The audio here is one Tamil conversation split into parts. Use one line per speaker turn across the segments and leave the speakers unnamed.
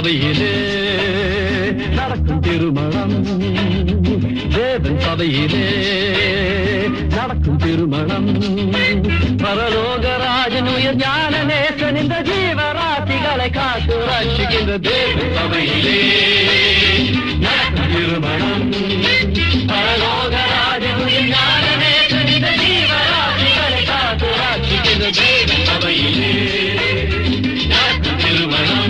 சபையிலே நடக்கும் திருமணம் தேவன் சபையிலே நடக்கும் திருமணம் பரலோகராஜன் உயர் ஞான நேசன் இந்த ஜீவராசிகளை காத்து ரட்சிக்கின்ற தேவன் சபையிலே நடக்கும் திருமணம் பரலோகராஜன் உயர் ஞான நேசன் இந்த ஜீவராசிகளை காத்து ரட்சிக்கின்ற தேவன் சபையிலே நடக்கும் திருமணம்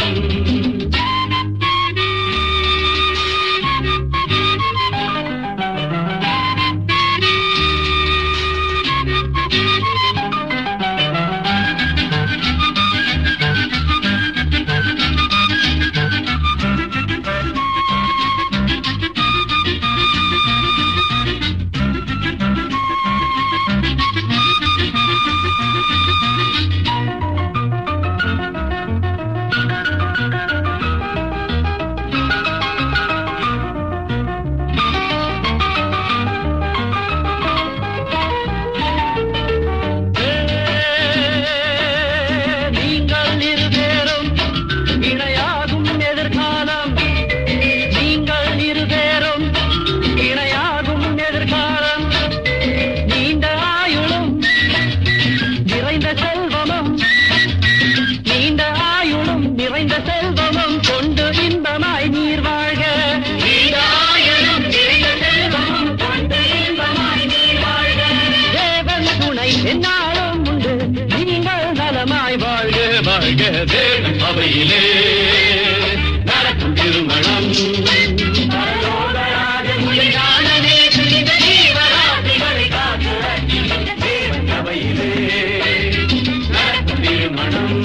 நீங்கள் இருவேரும் இணையாகும் எதிர்காலம் நீங்கள் இருவேரும் இணையாகும் எதிர்காலம் நீண்ட ஆயுளும் நிறைந்த செல்வமும் நீண்ட ஆயுளும் நிறைந்த செல்வமும் கொண்டு இன்பமாய் நீர் வாழ்க நீண்ட ஆயுளும் நிறைந்த செல்வமும் கொண்டு இன்பமாய் நீர் வாழ்க தேவன் துணை என்னாலும் உண்டு நீங்கள் நலமாய் வாழ்க வாழ்க தேவன் அவையிலே நடக்கும் திருமணம் பரலோகராஜன் உயிரானதே புனித ஜீவராசிகளை காத்து ரட்சிக்கின்ற தேவன் அவையிலே நடக்கும் திருமணம்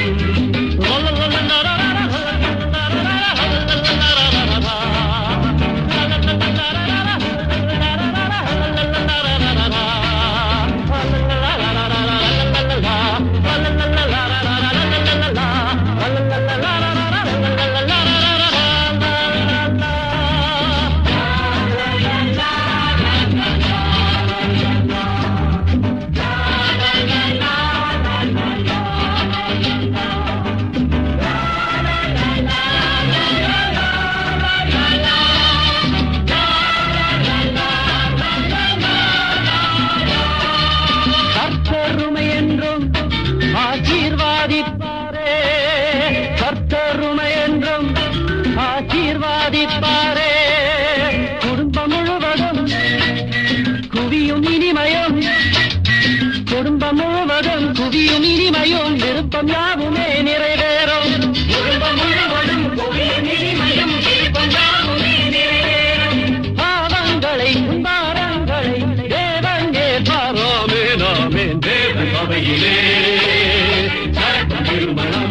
கர்த்தருமை என்றும் ஆசீர்வாதிப்பாரே கர்த்தருமை என்றும் ஆசீர்வாதிப்பாரே குடும்பம் முழுவதும் குவியும் இனிமயம் குடும்பம் முழுவதும் குவியும் இனிமையும் விருப்பம் யாவுமே நிறைவேறும் குடும்பம் முழுவதும் குவியும் இனிமையும் விருப்பம் யாவுமே நிறைவேறும் பாவங்களை பாரங்களை தேவன் ஏற்பாரோமே நாமே தேவன் சபையிலே நடக்கும் திருமணம்